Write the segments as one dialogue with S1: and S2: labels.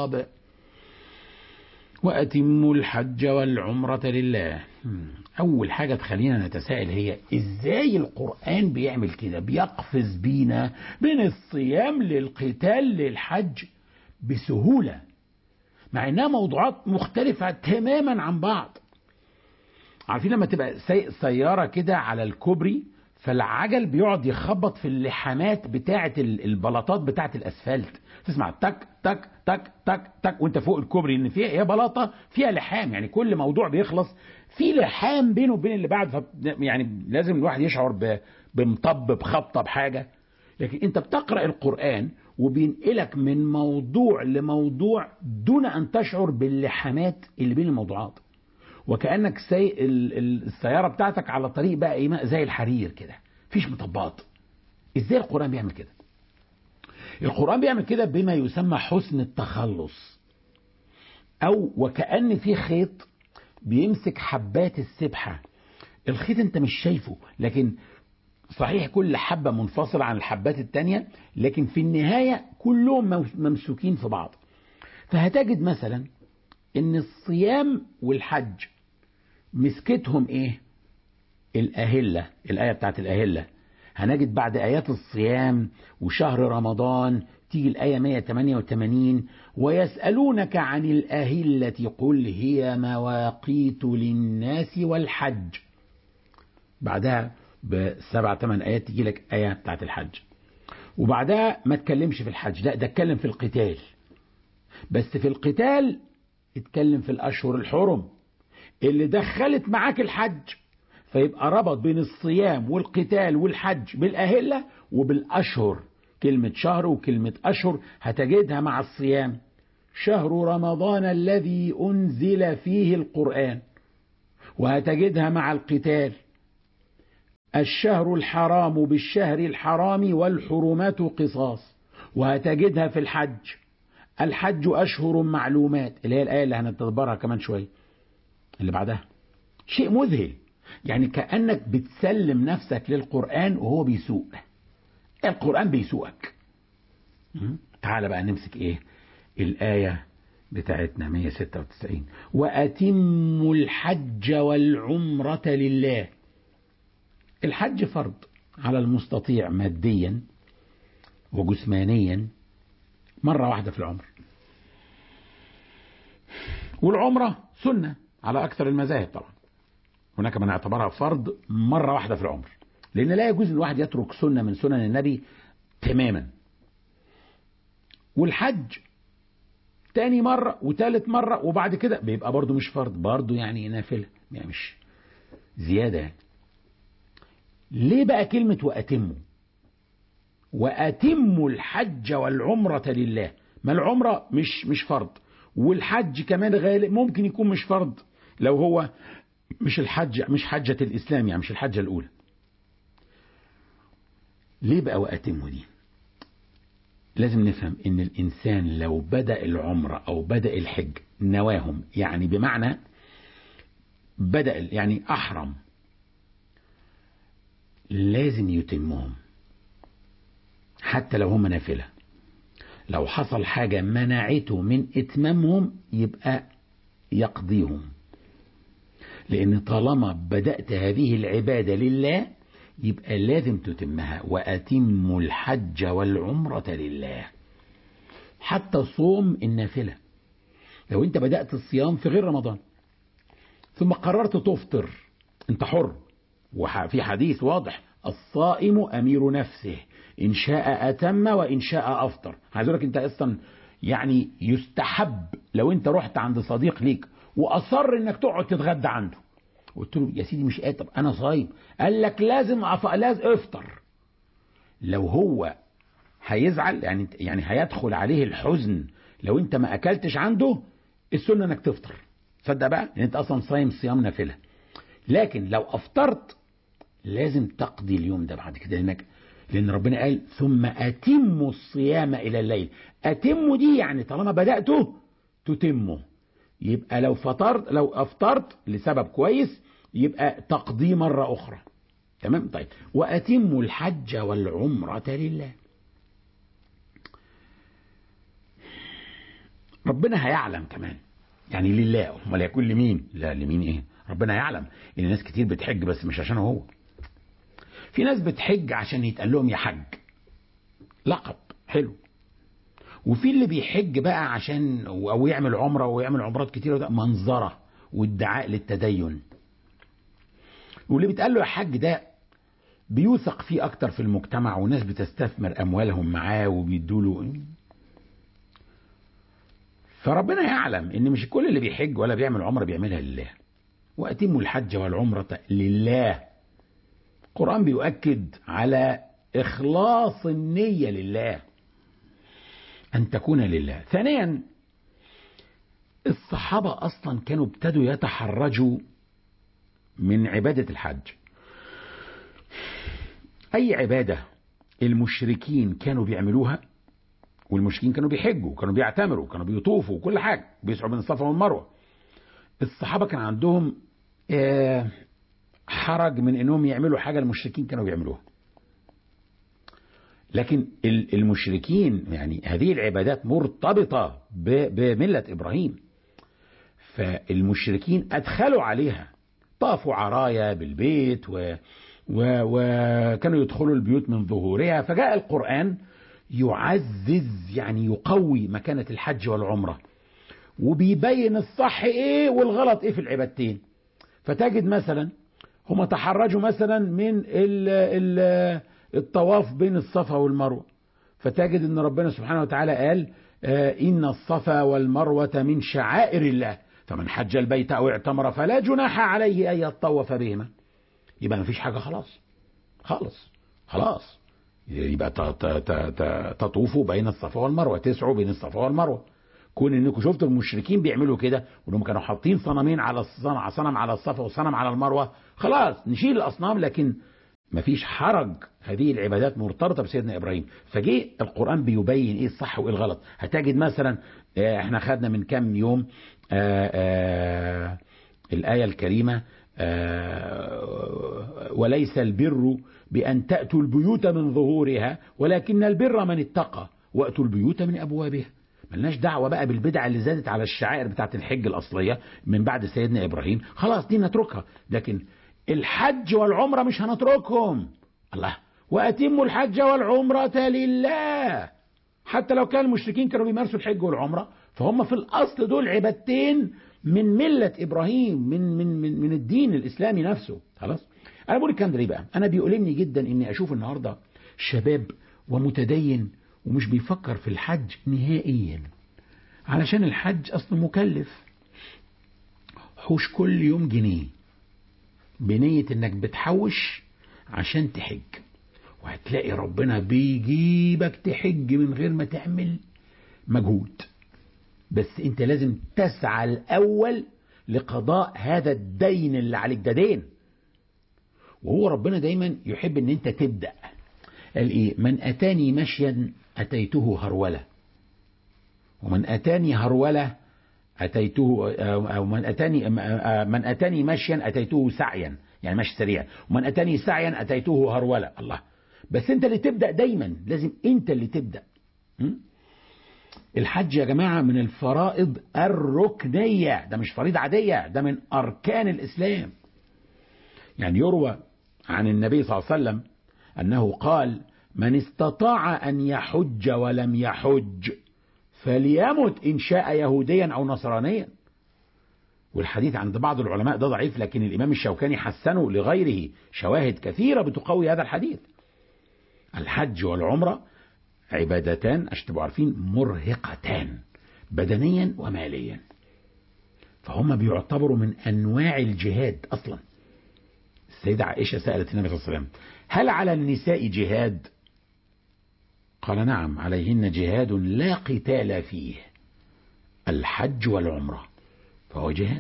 S1: الخطاب وأتموا الحج والعمرة لله أول حاجة تخلينا نتساءل هي إزاي القرآن بيعمل كده بيقفز بينا بين الصيام للقتال للحج بسهولة مع إنها موضوعات مختلفة تماما عن بعض عارفين لما تبقى سايق سيارة كده على الكوبري فالعجل بيقعد يخبط في اللحامات بتاعة البلاطات بتاعة الأسفلت تسمع تك تك تك تك تك وانت فوق الكوبري ان فيها هي بلاطه فيها لحام يعني كل موضوع بيخلص في لحام بينه وبين اللي بعد يعني لازم الواحد يشعر بمطب بخبطه بحاجه لكن انت بتقرا القران وبينقلك من موضوع لموضوع دون ان تشعر باللحامات اللي بين الموضوعات وكانك سايق السياره بتاعتك على طريق بقى ايه زي الحرير كده مفيش مطبات ازاي القران بيعمل كده القرآن بيعمل كده بما يسمى حسن التخلص أو وكأن في خيط بيمسك حبات السبحة الخيط أنت مش شايفه لكن صحيح كل حبة منفصلة عن الحبات التانية لكن في النهاية كلهم ممسوكين في بعض فهتجد مثلا ان الصيام والحج مسكتهم ايه الأهلة الآية بتاعت الأهلة هنجد بعد آيات الصيام وشهر رمضان تيجي الآية 188 ويسألونك عن الأهلة قل هي مواقيت للناس والحج بعدها بسبع ثمان آيات تيجي لك آية بتاعت الحج وبعدها ما تكلمش في الحج لا ده اتكلم في القتال بس في القتال اتكلم في الأشهر الحرم اللي دخلت معاك الحج فيبقى ربط بين الصيام والقتال والحج بالأهلة وبالأشهر كلمة شهر وكلمة أشهر هتجدها مع الصيام شهر رمضان الذي أنزل فيه القرآن وهتجدها مع القتال الشهر الحرام بالشهر الحرام والحرمات قصاص وهتجدها في الحج الحج أشهر معلومات اللي هي الآية اللي هنتدبرها كمان شوية اللي بعدها شيء مذهل يعني كأنك بتسلم نفسك للقرآن وهو بيسوق القرآن بيسوقك تعال بقى نمسك ايه الآية بتاعتنا 196 وأتموا الحج والعمرة لله الحج فرض على المستطيع ماديا وجسمانيا مرة واحدة في العمر والعمرة سنة على أكثر المذاهب طبعا هناك من اعتبرها فرض مرة واحدة في العمر لأن لا يجوز الواحد يترك سنة من سنن النبي تماما والحج تاني مرة وتالت مرة وبعد كده بيبقى برضه مش فرض برضه يعني نافلة يعني مش زيادة يعني ليه بقى كلمة وأتموا وأتموا الحج والعمرة لله ما العمرة مش مش فرض والحج كمان غالب ممكن يكون مش فرض لو هو مش الحج مش حجة الإسلام يعني مش الحجة الأولى ليه بقى وأتموا دي لازم نفهم ان الانسان لو بدأ العمرة او بدأ الحج نواهم يعني بمعنى بدأ يعني احرم لازم يتمهم حتى لو هم نافلة لو حصل حاجة منعته من اتمامهم يبقى يقضيهم لان طالما بدأت هذه العبادة لله يبقى لازم تتمها وأتموا الحج والعمرة لله حتى صوم النافلة لو انت بدأت الصيام في غير رمضان ثم قررت تفطر انت حر وفي حديث واضح الصائم أمير نفسه إن شاء أتم وإن شاء أفطر عايز لك انت أصلا يعني يستحب لو انت رحت عند صديق ليك وأصر انك تقعد تتغدى عنده قلت له يا سيدي مش قادر طب انا صايم قال لك لازم أف... لازم افطر لو هو هيزعل يعني يعني هيدخل عليه الحزن لو انت ما اكلتش عنده السنه انك تفطر تصدق بقى ان انت اصلا صايم صيام نافله لكن لو افطرت لازم تقضي اليوم ده بعد كده لانك لان ربنا قال ثم اتموا الصيام الى الليل اتموا دي يعني طالما بداته تتمه يبقى لو فطرت لو افطرت لسبب كويس يبقى تقضيه مرة أخرى تمام طيب وأتموا الحج والعمرة لله وربنا هيعلم كمان يعني لله امال هيكون لمين لا لمين ايه ربنا يعلم ان ناس كتير بتحج بس مش عشان هو في ناس بتحج عشان يتقال لهم يا حج لقب حلو وفي اللي بيحج بقى عشان او يعمل عمره ويعمل عمرات كتير وده منظره وادعاء للتدين واللي بيتقال له يا حج ده بيوثق فيه اكتر في المجتمع وناس بتستثمر اموالهم معاه وبيدوا له فربنا يعلم ان مش كل اللي بيحج ولا بيعمل عمره بيعملها لله واتموا الحج والعمره لله القران بيؤكد على اخلاص النيه لله ان تكون لله ثانيا الصحابه اصلا كانوا ابتدوا يتحرجوا من عباده الحج اي عباده المشركين كانوا بيعملوها والمشركين كانوا بيحجوا كانوا بيعتمروا كانوا بيطوفوا كل حاجه بيسعوا بين الصفا والمروه الصحابه كان عندهم حرج من انهم يعملوا حاجه المشركين كانوا بيعملوها لكن المشركين يعني هذه العبادات مرتبطه بمله ابراهيم فالمشركين ادخلوا عليها طافوا عرايا بالبيت و وكانوا يدخلوا البيوت من ظهورها فجاء القرآن يعزز يعني يقوي مكانة الحج والعمرة وبيبين الصح ايه والغلط ايه في العبادتين فتجد مثلا هم تحرجوا مثلا من ال ال الطواف بين الصفا والمروة فتجد ان ربنا سبحانه وتعالى قال آه ان الصفا والمروة من شعائر الله فمن حج البيت او اعتمر فلا جناح عليه ان يطوف بهما يبقى مفيش حاجة خلاص خالص خلاص يبقى تطوفوا بين الصفا والمروة تسعوا بين الصفا والمروة كون انكم شفتوا المشركين بيعملوا كده وانهم كانوا حاطين صنمين على الصنم صنم على الصفا وصنم على المروة خلاص نشيل الاصنام لكن مفيش حرج هذه العبادات مرتبطة بسيدنا إبراهيم فجه القرآن بيبين إيه الصح وإيه الغلط هتجد مثلا إحنا خدنا من كام يوم آآ آآ الآية الكريمة وليس البر بأن تأتوا البيوت من ظهورها ولكن البر من اتقى وأتوا البيوت من أبوابها ملناش دعوة بقى بالبدع اللي زادت على الشعائر بتاعت الحج الأصلية من بعد سيدنا إبراهيم خلاص دي نتركها لكن الحج والعمرة مش هنتركهم الله وأتموا الحج والعمرة لله حتى لو كان المشركين كانوا بيمارسوا الحج والعمرة فهم في الأصل دول عبادتين من ملة إبراهيم من من من, من الدين الإسلامي نفسه خلاص أنا بقول الكلام ده ليه بقى أنا بيؤلمني جدا إني أشوف النهاردة شباب ومتدين ومش بيفكر في الحج نهائيا علشان الحج أصلا مكلف حوش كل يوم جنيه بنية إنك بتحوش عشان تحج وهتلاقي ربنا بيجيبك تحج من غير ما تعمل مجهود بس انت لازم تسعى الاول لقضاء هذا الدين اللي عليك ده دين وهو ربنا دايما يحب ان انت تبدا قال ايه من اتاني مشيا اتيته هروله ومن اتاني هروله اتيته او من اتاني من اتاني مشيا اتيته سعيا يعني مشي سريع ومن اتاني سعيا اتيته هروله الله بس انت اللي تبدا دايما لازم انت اللي تبدا م? الحج يا جماعة من الفرائض الركنية ده مش فريضة عادية ده من أركان الإسلام يعني يروى عن النبي صلى الله عليه وسلم أنه قال من استطاع أن يحج ولم يحج فليمت إن شاء يهوديا أو نصرانيا والحديث عند بعض العلماء ده ضعيف لكن الإمام الشوكاني حسنه لغيره شواهد كثيرة بتقوي هذا الحديث الحج والعمرة عبادتان عشان تبقوا عارفين مرهقتان بدنيا وماليا فهم بيعتبروا من انواع الجهاد اصلا السيدة عائشة سألت النبي صلى الله عليه وسلم هل على النساء جهاد قال نعم عليهن جهاد لا قتال فيه الحج والعمرة فهو جهاد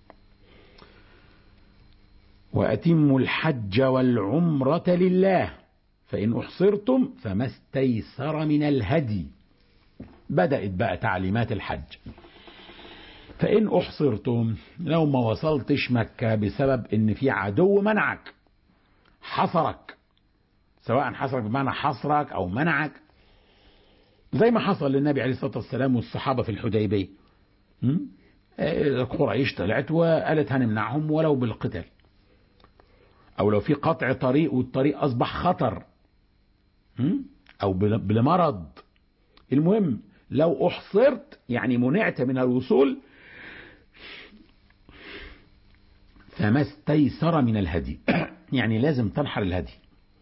S1: وأتموا الحج والعمرة لله فإن أحصرتم فما استيسر من الهدي بدأت بقى تعليمات الحج فإن أحصرتم لو ما وصلتش مكة بسبب إن في عدو منعك حصرك سواء حصرك بمعنى حصرك أو منعك زي ما حصل للنبي عليه الصلاة والسلام والصحابة في الحديبية م? آه، قريش طلعت وقالت هنمنعهم ولو بالقتال أو لو في قطع طريق والطريق أصبح خطر م? أو بل- بمرض المهم لو أحصرت يعني منعت من الوصول فما استيسر من الهدي يعني لازم تنحر الهدي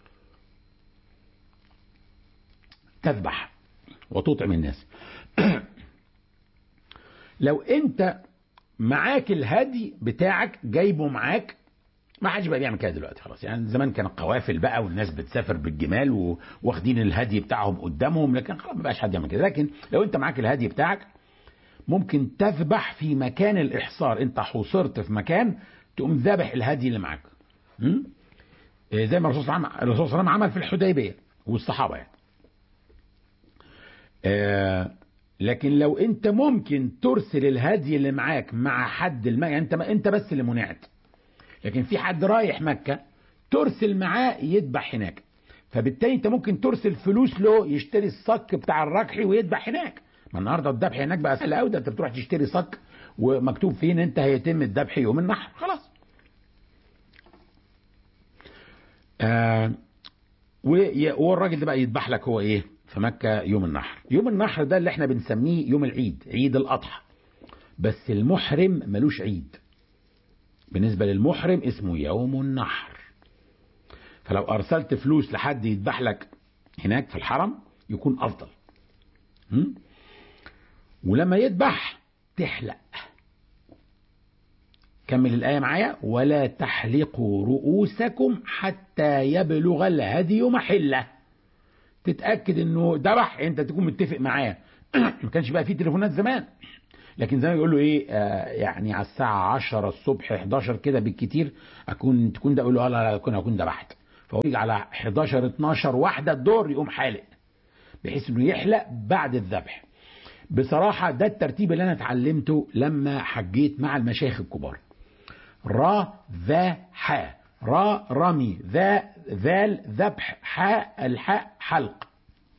S1: تذبح وتطعم الناس لو انت معاك الهدي بتاعك جايبه معاك ما حدش بقى بيعمل كده دلوقتي خلاص يعني زمان كان القوافل بقى والناس بتسافر بالجمال و- واخدين الهدي بتاعهم قدامهم لكن خلاص ما بقاش حد يعمل كده لكن لو انت معاك الهدي بتاعك ممكن تذبح في مكان الإحصار أنت حوصرت في مكان تقوم ذابح الهدي اللي معاك م? إيه زي ما الرسول صلى الله عليه وسلم- الرسول صلى الله عليه وسلم عمل في الحديبية والصحابة يعني آه لكن لو انت ممكن ترسل الهدي اللي معاك مع حد الم... يعني انت انت بس اللي منعت لكن في حد رايح مكة ترسل معاه يذبح هناك فبالتالي انت ممكن ترسل فلوس له يشتري الصك بتاع الركحي ويذبح هناك ما النهارده الذبح هناك بقى سهل قوي ده انت بتروح تشتري صك ومكتوب فيه ان انت هيتم الذبح يوم النحر خلاص آه وي- والراجل ده بقى يذبح لك هو ايه في مكة يوم النحر يوم النحر ده اللي احنا بنسميه يوم العيد عيد الأضحى بس المحرم ملوش عيد بالنسبة للمحرم اسمه يوم النحر فلو أرسلت فلوس لحد يذبح لك هناك في الحرم يكون أفضل م? ولما يذبح تحلق كمل الآية معايا ولا تحلقوا رؤوسكم حتى يبلغ الهدي محله تتأكد انه ذبح انت تكون متفق معاه ما كانش بقى فيه تليفونات زمان لكن زمان يقول له ايه آه يعني على الساعة 10 الصبح 11 كده بالكتير اكون تكون ده يقول له اه لا لا اكون اكون ذبحت فهو يجي على 11 12 واحدة الدور يقوم حالق بحيث انه يحلق بعد الذبح بصراحة ده الترتيب اللي انا اتعلمته لما حجيت مع المشايخ الكبار را ذا حا را رمي ذا ذال ذبح حاء الحاء حلق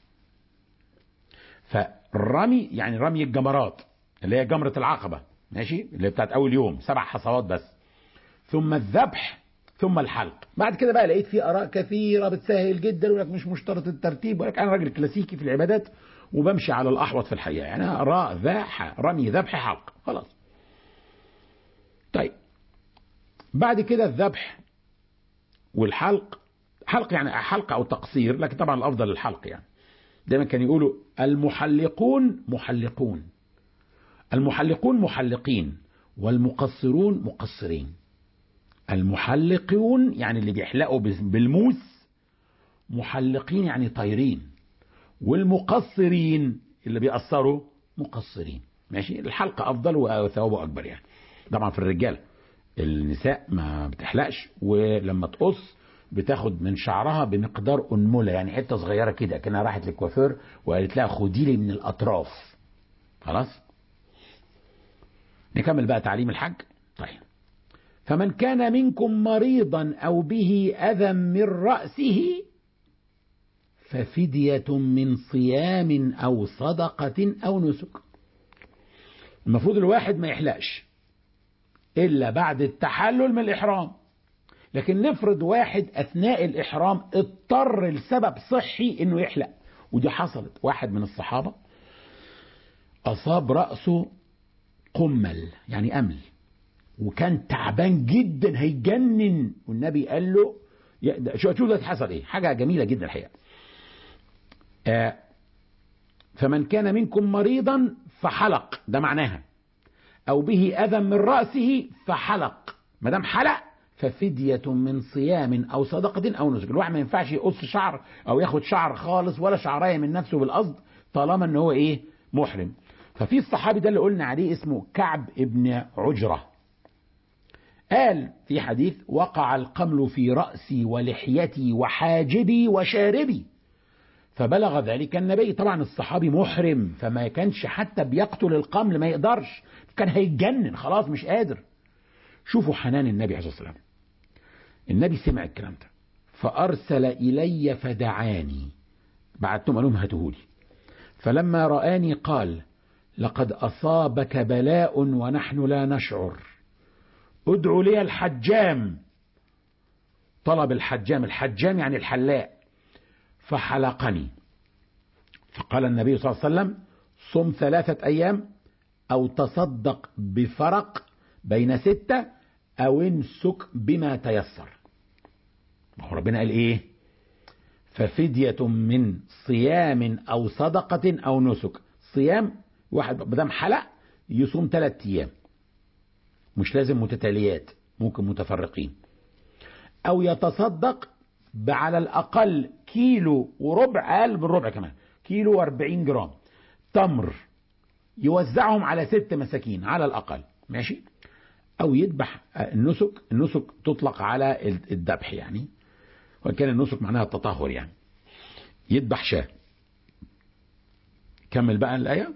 S1: فالرمي يعني رمي الجمرات اللي هي جمرة العقبة ماشي اللي هي بتاعت أول يوم سبع حصوات بس ثم الذبح ثم الحلق بعد كده بقى لقيت في آراء كثيرة بتسهل جدا ولك مش مشترط الترتيب ولك أنا راجل كلاسيكي في العبادات وبمشي على الأحوط في الحقيقة يعني راء ذا حاء رمي ذبح حلق خلاص طيب بعد كده الذبح والحلق حلق يعني حلق او تقصير لكن طبعا الافضل الحلق يعني دايما كانوا يقولوا المحلقون محلقون المحلقون محلقين والمقصرون مقصرين المحلقون يعني اللي بيحلقوا بالموس محلقين يعني طايرين والمقصرين اللي بيقصروا مقصرين ماشي الحلقة أفضل وثوابه أكبر يعني طبعا في الرجالة النساء ما بتحلقش ولما تقص بتاخد من شعرها بمقدار أنملة يعني حتة صغيرة كده كأنها راحت للكوافير وقالت لها خدي لي من الأطراف خلاص نكمل بقى تعليم الحج طيب فمن كان منكم مريضا أو به أذى من رأسه ففدية من صيام أو صدقة أو نسك المفروض الواحد ما يحلقش إلا بعد التحلل من الإحرام لكن نفرض واحد أثناء الإحرام اضطر لسبب صحي إنه يحلق ودي حصلت واحد من الصحابة أصاب رأسه قمل يعني أمل وكان تعبان جدا هيجنن والنبي قال له شو شو ده حصل ايه حاجة جميلة جدا الحقيقة آه فمن كان منكم مريضا فحلق ده معناها أو به أذى من رأسه فحلق ما دام حلق ففدية من صيام أو صدقة أو نسك الواحد ما ينفعش يقص شعر أو ياخد شعر خالص ولا شعراية من نفسه بالقصد طالما ان هو إيه محرم ففي الصحابي ده اللي قلنا عليه اسمه كعب ابن عجرة قال في حديث وقع القمل في رأسي ولحيتي وحاجبي وشاربي فبلغ ذلك النبي طبعا الصحابي محرم فما كانش حتى بيقتل القمل ما يقدرش كان هيتجنن خلاص مش قادر شوفوا حنان النبي عليه الصلاة والسلام النبي سمع الكلام ده فأرسل إلي فدعاني بعتهم قال لهم هاتوهولي فلما رآني قال لقد أصابك بلاء ونحن لا نشعر ادعو لي الحجام طلب الحجام الحجام يعني الحلاق فحلقني فقال النبي صلى الله عليه وسلم صم ثلاثة أيام أو تصدق بفرق بين ستة أو امسك بما تيسر ما هو ربنا قال إيه ففدية من صيام أو صدقة أو نسك صيام واحد بدم حلق يصوم ثلاثة أيام مش لازم متتاليات ممكن متفرقين أو يتصدق على الأقل كيلو وربع أقل بالربع كمان كيلو واربعين جرام تمر يوزعهم على ست مساكين على الأقل ماشي أو يذبح النسك النسك تطلق على الذبح يعني وكان النسك معناها التطهر يعني يذبح شاه كمل بقى الآية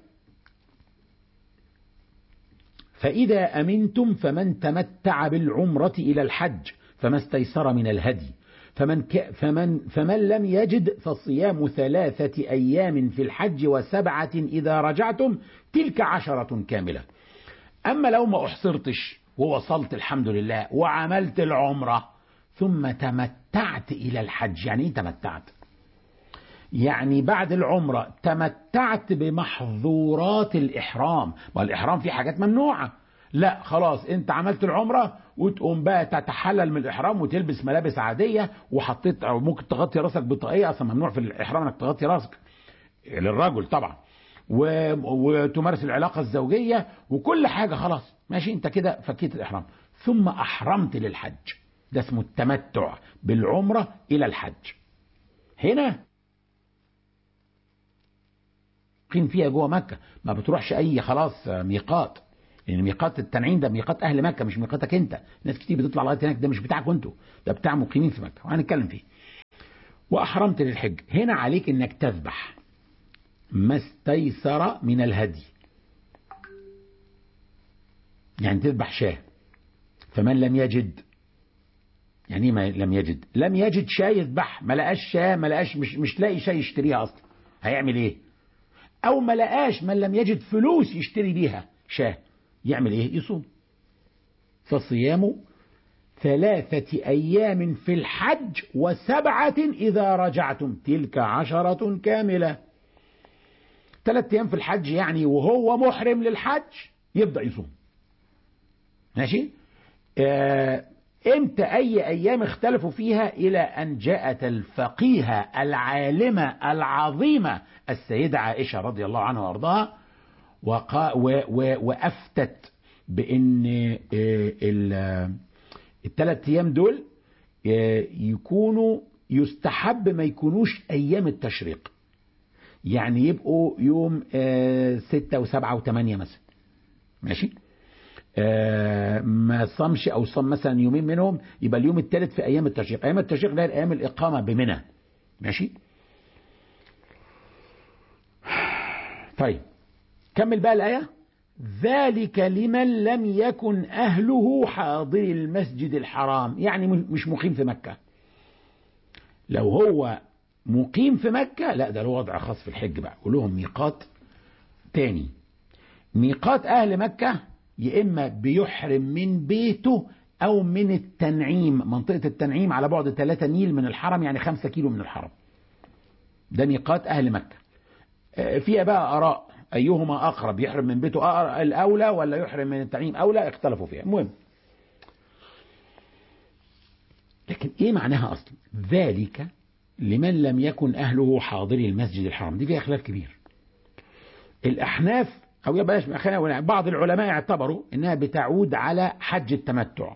S1: فإذا أمنتم فمن تمتع بالعمرة إلى الحج فما استيسر من الهدي فمن, ك فمن, فمن لم يجد فصيام ثلاثة أيام في الحج وسبعة إذا رجعتم تلك عشرة كاملة أما لو ما أحصرتش ووصلت الحمد لله وعملت العمرة ثم تمتعت إلى الحج يعني إيه تمتعت يعني بعد العمرة تمتعت بمحظورات الإحرام والإحرام فيه حاجات ممنوعة لا خلاص انت عملت العمرة وتقوم بقى تتحلل من الإحرام وتلبس ملابس عادية وحطيت أو ممكن تغطي راسك بطاقية أصلا ممنوع في الإحرام انك تغطي راسك للرجل طبعا و... وتمارس العلاقة الزوجية وكل حاجة خلاص ماشي انت كده فكيت الإحرام ثم أحرمت للحج ده اسمه التمتع بالعمرة إلى الحج هنا مقيم فيها جوه مكة ما بتروحش أي خلاص ميقات لأن يعني ميقات التنعيم ده ميقات أهل مكة مش ميقاتك أنت ناس كتير بتطلع لغاية هناك ده مش بتاعك أنتوا ده بتاع مقيمين في مكة وهنتكلم فيه وأحرمت للحج هنا عليك إنك تذبح ما استيسر من الهدي يعني تذبح شاه فمن لم يجد يعني ما لم يجد لم يجد شاه يذبح ما لقاش شاه ما لقاش مش مش لاقي شاه يشتريها اصلا هيعمل ايه او ما لقاش من لم يجد فلوس يشتري بيها شاه يعمل ايه يصوم فصيام ثلاثة أيام في الحج وسبعة إذا رجعتم تلك عشرة كاملة ثلاثة أيام في الحج يعني وهو محرم للحج يبدأ يصوم ماشي آه امتى أي أيام اختلفوا فيها إلى أن جاءت الفقيهة العالمة العظيمة السيدة عائشة رضي الله عنها وأرضاها وقا و و وأفتت بأن الثلاث أيام دول يكونوا يستحب ما يكونوش أيام التشريق يعني يبقوا يوم ستة وسبعة وثمانية مثلا ماشي ما صامش أو صام مثلا يومين منهم يبقى اليوم الثالث في أيام التشريق أيام التشريق ده أيام الإقامة بمنى ماشي طيب كمل بقى الآية ذلك لمن لم يكن أهله حاضر المسجد الحرام يعني مش مقيم في مكة لو هو مقيم في مكة لا ده له وضع خاص في الحج بقى ولهم ميقات تاني ميقات أهل مكة يا إما بيحرم من بيته أو من التنعيم منطقة التنعيم على بعد 3 نيل من الحرم يعني 5 كيلو من الحرم ده ميقات أهل مكة فيها بقى آراء أيهما أقرب يحرم من بيته الأولى ولا يحرم من التنعيم أولى اختلفوا فيها المهم لكن إيه معناها أصلا ذلك لمن لم يكن أهله حاضري المسجد الحرام دي فيها خلاف كبير الأحناف أو يبقاش بعض العلماء اعتبروا أنها بتعود على حج التمتع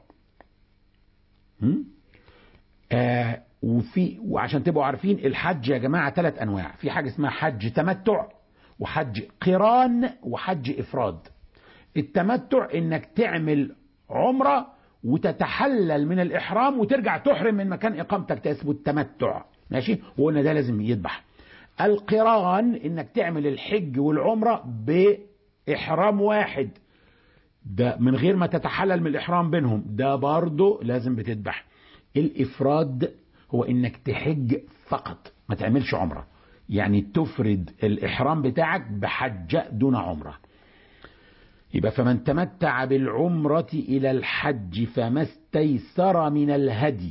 S1: آه وفي وعشان تبقوا عارفين الحج يا جماعة ثلاث أنواع في حاجة اسمها حج تمتع وحج قران وحج إفراد التمتع إنك تعمل عمرة وتتحلل من الإحرام وترجع تحرم من مكان إقامتك ده اسمه التمتع ماشي وقلنا ده لازم يذبح القران إنك تعمل الحج والعمرة بإحرام واحد ده من غير ما تتحلل من الإحرام بينهم ده برضه لازم بتذبح الإفراد هو إنك تحج فقط ما تعملش عمرة يعني تفرد الإحرام بتاعك بحجة دون عمرة يبقى فمن تمتع بالعمرة إلى الحج فما استيسر من الهدي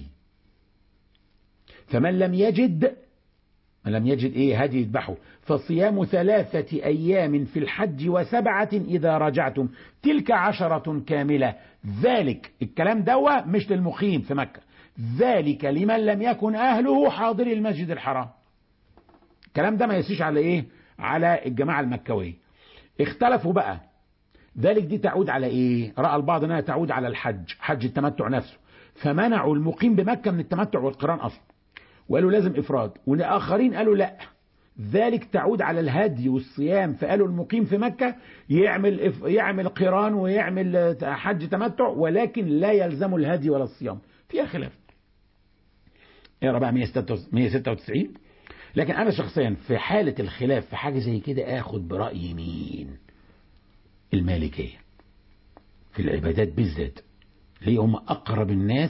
S1: فمن لم يجد من لم يجد ايه هدي يذبحه فصيام ثلاثة أيام في الحج وسبعة إذا رجعتم تلك عشرة كاملة ذلك الكلام دوا مش للمقيم في مكة ذلك لمن لم يكن أهله حاضر المسجد الحرام الكلام ده ما يسيش على ايه على الجماعة المكوية اختلفوا بقى ذلك دي تعود على ايه رأى البعض انها تعود على الحج حج التمتع نفسه فمنعوا المقيم بمكة من التمتع والقران اصلا وقالوا لازم افراد والاخرين قالوا لا ذلك تعود على الهدي والصيام فقالوا المقيم في مكة يعمل يعمل قران ويعمل حج تمتع ولكن لا يلزم الهدي ولا الصيام فيها خلاف اقرا بقى 196 لكن انا شخصيا في حالة الخلاف في حاجة زي كده اخد برأي مين المالكية في العبادات بالذات ليه هم اقرب الناس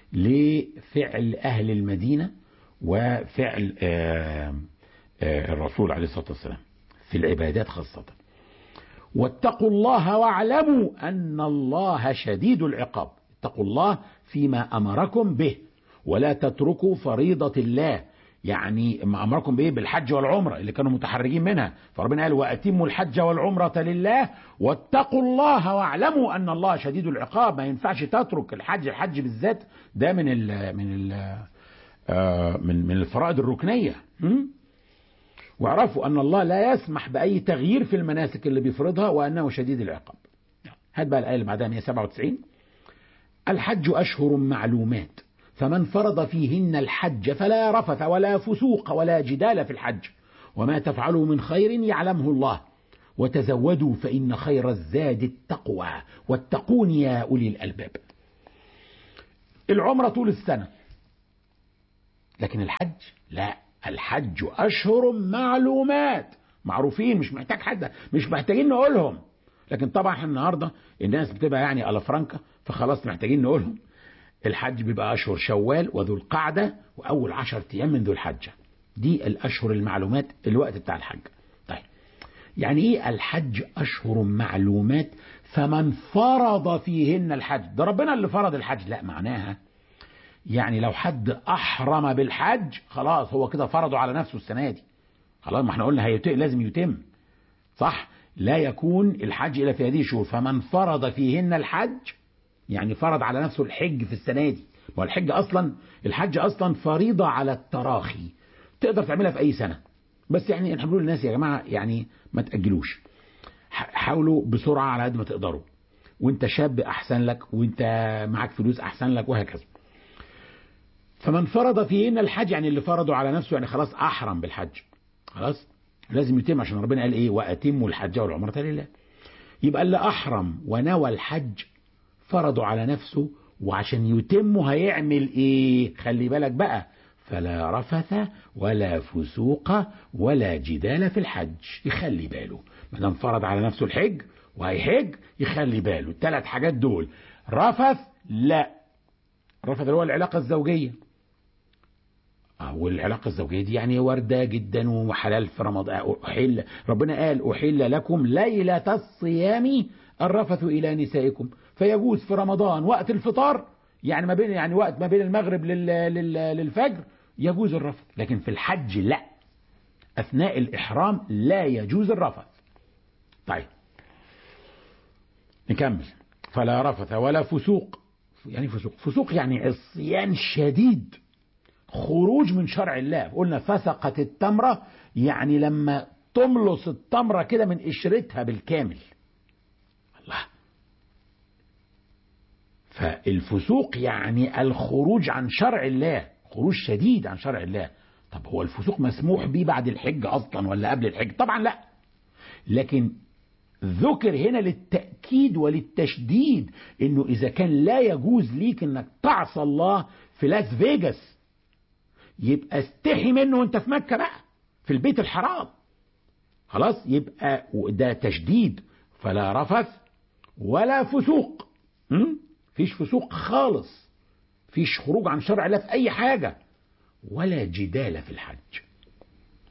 S1: لفعل اهل المدينة وفعل آآ آآ الرسول عليه الصلاة والسلام في العبادات خاصة واتقوا الله واعلموا أن الله شديد العقاب اتقوا الله فيما أمركم به ولا تتركوا فريضة الله يعني ما أمركم به بالحج والعمرة اللي كانوا متحرجين منها فربنا قال وأتموا الحج والعمرة لله واتقوا الله واعلموا أن الله شديد العقاب ما ينفعش تترك الحج الحج بالذات ده من ال من ال من من الفرائض الركنية واعرفوا أن الله لا يسمح بأي تغيير في المناسك اللي بيفرضها وأنه شديد العقاب هات بقى الآية اللي بعدها 197 الحج أشهر معلومات فمن فرض فيهن الحج فلا رفث ولا فسوق ولا جدال في الحج وما تفعلوا من خير يعلمه الله وتزودوا فإن خير الزاد التقوى واتقون يا أولي الألباب العمرة طول السنة لكن الحج لا الحج أشهر معلومات معروفين مش محتاج حد مش محتاجين نقولهم لكن طبعا احنا النهارده الناس بتبقى يعني على فرنكا فخلاص محتاجين نقولهم الحج بيبقى أشهر شوال وذو القعدة وأول عشر أيام من ذو الحجة دي الأشهر المعلومات الوقت بتاع الحج طيب يعني إيه الحج أشهر معلومات فمن فرض فيهن الحج ده ربنا اللي فرض الحج لا معناها يعني لو حد أحرم بالحج خلاص هو كده فرضه على نفسه السنة دي خلاص ما احنا قلنا هيتم لازم يتم صح لا يكون الحج إلا في هذه الشهور فمن فرض فيهن الحج يعني فرض على نفسه الحج في السنة دي هو الحج أصلا الحج أصلا فريضة على التراخي تقدر تعملها في أي سنة بس يعني احنا بنقول للناس يا جماعة يعني ما تأجلوش حاولوا بسرعة على قد ما تقدروا وانت شاب أحسن لك وانت معاك فلوس أحسن لك وهكذا فمن فرض فيهن الحج يعني اللي فرضوا على نفسه يعني خلاص أحرم بالحج خلاص لازم يتم عشان ربنا قال ايه وأتموا الحج والعمرة لله يبقى اللي أحرم ونوى الحج فرضوا على نفسه وعشان يتم هيعمل ايه خلي بالك بقى فلا رفث ولا فسوق ولا جدال في الحج يخلي باله ما دام فرض على نفسه الحج وهيحج يخلي باله الثلاث حاجات دول رفث لا رفث هو العلاقة الزوجية والعلاقة الزوجية دي يعني واردة جدا وحلال في رمضان أحل ربنا قال أحل لكم ليلة الصيام الرفث إلى نسائكم فيجوز في رمضان وقت الفطار يعني ما بين يعني وقت ما بين المغرب لل لل للفجر يجوز الرفث لكن في الحج لا أثناء الإحرام لا يجوز الرفث طيب نكمل فلا رفث ولا فسوق يعني فسوق فسوق يعني عصيان شديد خروج من شرع الله قلنا فسقت التمرة يعني لما تملص التمرة كده من قشرتها بالكامل الله فالفسوق يعني الخروج عن شرع الله خروج شديد عن شرع الله طب هو الفسوق مسموح به بعد الحج اصلا ولا قبل الحج طبعا لا لكن ذكر هنا للتأكيد وللتشديد انه اذا كان لا يجوز ليك انك تعصى الله في لاس فيجاس يبقى استحي منه وانت في مكة بقى في البيت الحرام خلاص يبقى ده تشديد فلا رفث ولا فسوق فيش فسوق خالص فيش خروج عن شرع الله في اي حاجة ولا جدال في الحج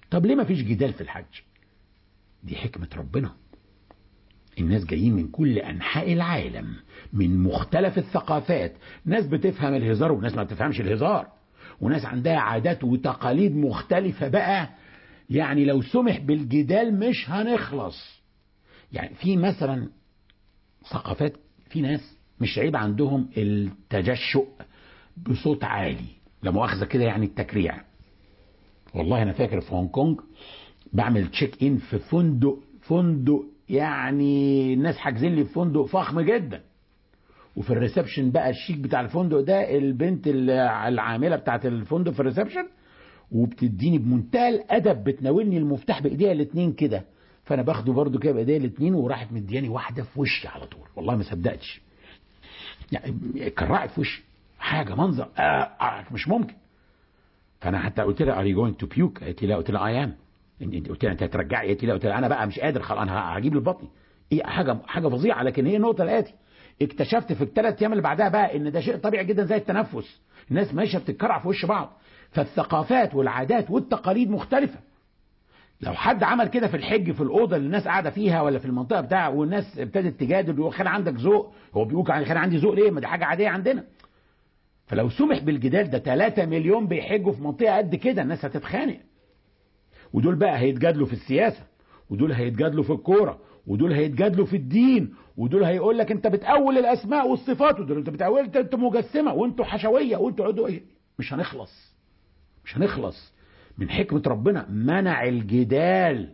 S1: طب ليه ما فيش جدال في الحج دي حكمة ربنا الناس جايين من كل أنحاء العالم من مختلف الثقافات ناس بتفهم الهزار وناس ما بتفهمش الهزار وناس عندها عادات وتقاليد مختلفة بقى يعني لو سمح بالجدال مش هنخلص يعني في مثلا ثقافات في ناس مش عيب عندهم التجشؤ بصوت عالي لا مؤاخذة كده يعني التكريع والله أنا فاكر في هونج كونج بعمل تشيك إن في فندق فندق يعني الناس حاجزين لي في فندق فخم جدا وفي الريسبشن بقى الشيك بتاع الفندق ده البنت العامله بتاعت الفندق في الريسبشن وبتديني بمنتهى الادب بتناولني المفتاح بايديها الاثنين كده فانا باخده برده كده بايديها الاثنين وراحت مدياني واحده في وشي على طول والله ما صدقتش يعني كرعت في وشي حاجه منظر آه آه مش ممكن فانا حتى قلت لها ار يو جوينج تو بيوك قالت لي لا قلت لها اي ام انت قلت لها انت هترجعي قالت لي لا قلت لها انا بقى مش قادر خلاص انا هجيب لبطني ايه حاجه حاجه فظيعه لكن هي النقطه الاتي اكتشفت في الثلاث ايام اللي بعدها بقى ان ده شيء طبيعي جدا زي التنفس الناس ماشيه بتتكرع في وش بعض فالثقافات والعادات والتقاليد مختلفه لو حد عمل كده في الحج في الاوضه اللي الناس قاعده فيها ولا في المنطقه بتاعه والناس ابتدت تجادل وخلي عندك ذوق هو بيقول خلي عندي ذوق ليه ما دي حاجه عاديه عندنا فلو سمح بالجدال ده 3 مليون بيحجوا في منطقه قد كده الناس هتتخانق ودول بقى هيتجادلوا في السياسه ودول هيتجادلوا في الكوره ودول هيتجادلوا في الدين ودول هيقول لك انت بتأول الاسماء والصفات ودول انت بتأول انت, انت مجسمه وانتوا حشويه وانتوا عدو ايه مش هنخلص مش هنخلص من حكمه ربنا منع الجدال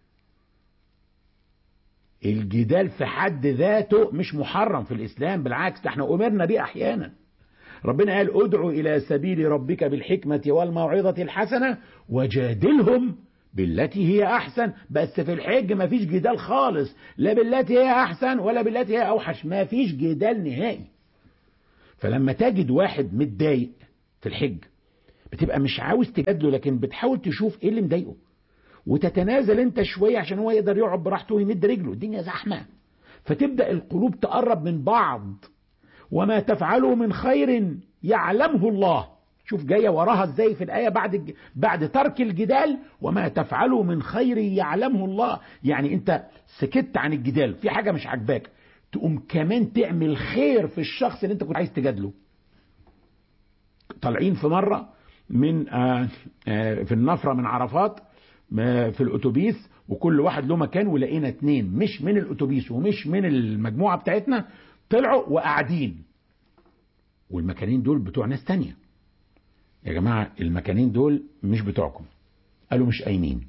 S1: الجدال في حد ذاته مش محرم في الاسلام بالعكس ده احنا امرنا بيه احيانا ربنا قال ادعو الى سبيل ربك بالحكمه والموعظه الحسنه وجادلهم بالتي هي احسن بس في الحج ما فيش جدال خالص لا بالتي هي احسن ولا بالتي هي اوحش ما فيش جدال نهائي فلما تجد واحد متضايق في الحج بتبقى مش عاوز تجادله لكن بتحاول تشوف ايه اللي مضايقه وتتنازل انت شويه عشان هو يقدر يقعد براحته ويمد رجله الدنيا زحمه فتبدا القلوب تقرب من بعض وما تفعلوا من خير يعلمه الله شوف جاية وراها ازاي في الآية بعد بعد ترك الجدال وما تفعلوا من خير يعلمه الله يعني انت سكت عن الجدال في حاجة مش عاجباك تقوم كمان تعمل خير في الشخص اللي انت كنت عايز تجادله طالعين في مرة من آآ آآ في النفرة من عرفات في الأتوبيس وكل واحد له مكان ولقينا اتنين مش من الأتوبيس ومش من المجموعة بتاعتنا طلعوا وقاعدين والمكانين دول بتوع ناس تانية يا جماعة المكانين دول مش بتوعكم قالوا مش قايمين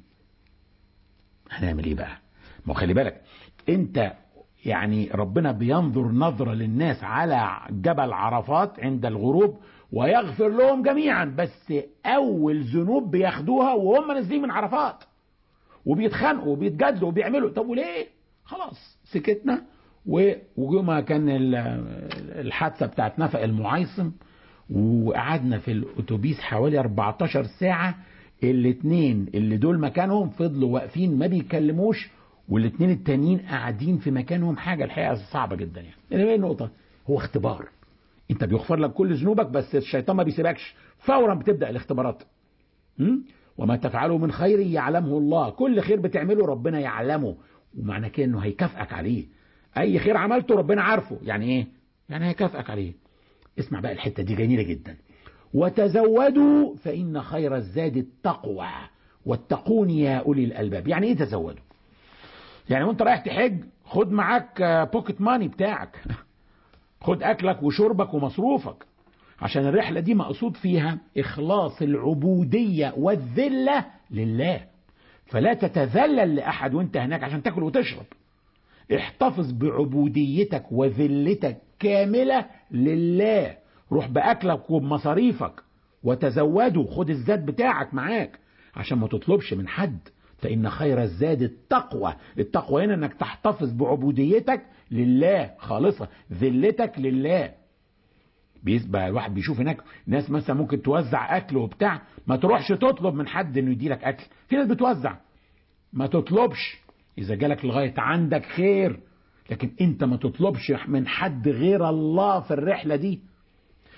S1: هنعمل ايه بقى ما خلي بالك انت يعني ربنا بينظر نظرة للناس على جبل عرفات عند الغروب ويغفر لهم جميعا بس اول ذنوب بياخدوها وهم نازلين من عرفات وبيتخانقوا وبيتجادلوا وبيعملوا طب وليه خلاص سكتنا ويوم كان الحادثة بتاعت نفق المعيصم وقعدنا في الاتوبيس حوالي 14 ساعة الاثنين اللي دول مكانهم فضلوا واقفين ما بيكلموش والاثنين التانيين قاعدين في مكانهم حاجة الحقيقة صعبة جدا يعني يعني ايه النقطة هو اختبار انت بيغفر لك كل ذنوبك بس الشيطان ما بيسيبكش فورا بتبدأ الاختبارات م? وما تفعلوا من خير يعلمه الله كل خير بتعمله ربنا يعلمه ومعنى كده انه هيكافئك عليه اي خير عملته ربنا عارفه يعني ايه يعني هيكافئك عليه اسمع بقى الحتة دي جميلة جدا وتزودوا فإن خير الزاد التقوى واتقون يا أولي الألباب يعني إيه تزودوا يعني وانت رايح تحج خد معاك بوكيت ماني بتاعك خد أكلك وشربك ومصروفك عشان الرحلة دي مقصود فيها إخلاص العبودية والذلة لله فلا تتذلل لأحد وانت هناك عشان تاكل وتشرب احتفظ بعبوديتك وذلتك كاملة لله روح بأكلك وبمصاريفك وتزودوا خد الزاد بتاعك معاك عشان ما تطلبش من حد فإن خير الزاد التقوى التقوى هنا انك تحتفظ بعبوديتك لله خالصة ذلتك لله بيسبق الواحد بيشوف هناك ناس مثلا ممكن توزع اكل وبتاع ما تروحش تطلب من حد انه يديلك اكل في ناس بتوزع ما تطلبش اذا جالك لغاية عندك خير لكن انت ما تطلبش من حد غير الله في الرحلة دي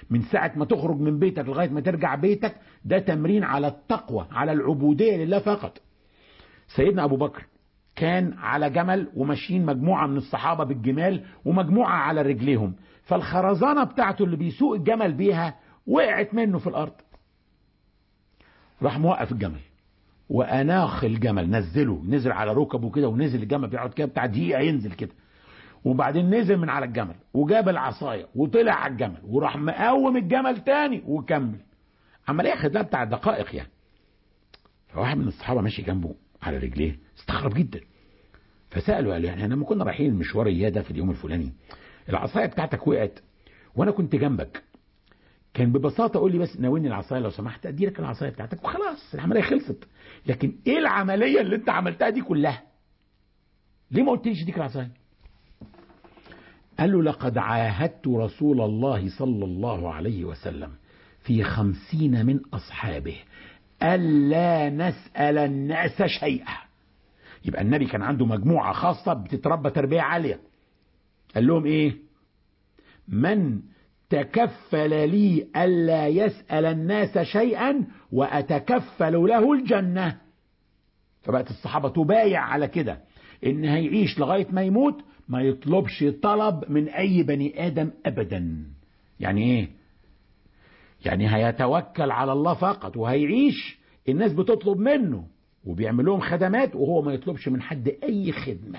S1: من ساعة ما تخرج من بيتك لغاية ما ترجع بيتك ده تمرين على التقوى على العبودية لله فقط سيدنا أبو بكر كان على جمل وماشيين مجموعة من الصحابة بالجمال ومجموعة على رجليهم فالخرزانة بتاعته اللي بيسوق الجمل بيها وقعت منه في الأرض راح موقف الجمل وأناخ الجمل نزله نزل على ركبه كده ونزل الجمل بيقعد كده بتاع دقيقة ينزل كده وبعدين نزل من على الجمل وجاب العصاية وطلع على الجمل وراح مقوم الجمل تاني وكمل عملية خد لها بتاع دقائق يعني فواحد من الصحابة ماشي جنبه على رجليه استغرب جدا فسأله قال له يعني لما كنا رايحين المشوار اياه ده في اليوم الفلاني العصاية بتاعتك وقعت وانا كنت جنبك كان ببساطة قول لي بس ناولني العصاية لو سمحت ادي لك العصاية بتاعتك وخلاص العملية خلصت لكن ايه العملية اللي انت عملتها دي كلها ليه ما قلتليش اديك العصاية قال له لقد عاهدت رسول الله صلى الله عليه وسلم في خمسين من أصحابه ألا نسأل الناس شيئا يبقى النبي كان عنده مجموعة خاصة بتتربى تربية عالية قال لهم ايه من تكفل لي ألا يسأل الناس شيئا وأتكفل له الجنة فبقت الصحابة تبايع على كده إن هيعيش لغاية ما يموت ما يطلبش طلب من أي بني آدم أبدا يعني إيه يعني هيتوكل على الله فقط وهيعيش الناس بتطلب منه وبيعمل لهم خدمات وهو ما يطلبش من حد أي خدمة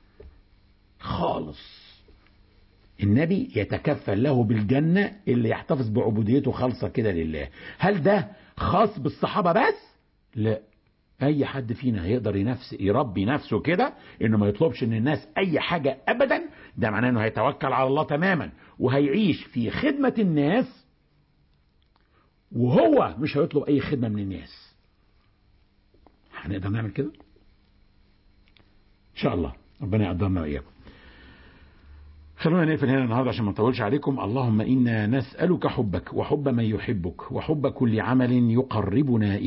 S1: خالص النبي يتكفل له بالجنة اللي يحتفظ بعبوديته خالصة كده لله هل ده خاص بالصحابة بس لا اي حد فينا هيقدر ينفس يربي نفسه كده انه ما يطلبش من الناس اي حاجة ابدا ده معناه انه هيتوكل على الله تماما وهيعيش في خدمة الناس وهو مش هيطلب اي خدمة من الناس هنقدر نعمل كده ان شاء الله ربنا يقدرنا واياكم خلونا نقفل هنا النهارده عشان ما نطولش عليكم اللهم انا نسالك حبك وحب من يحبك وحب كل عمل يقربنا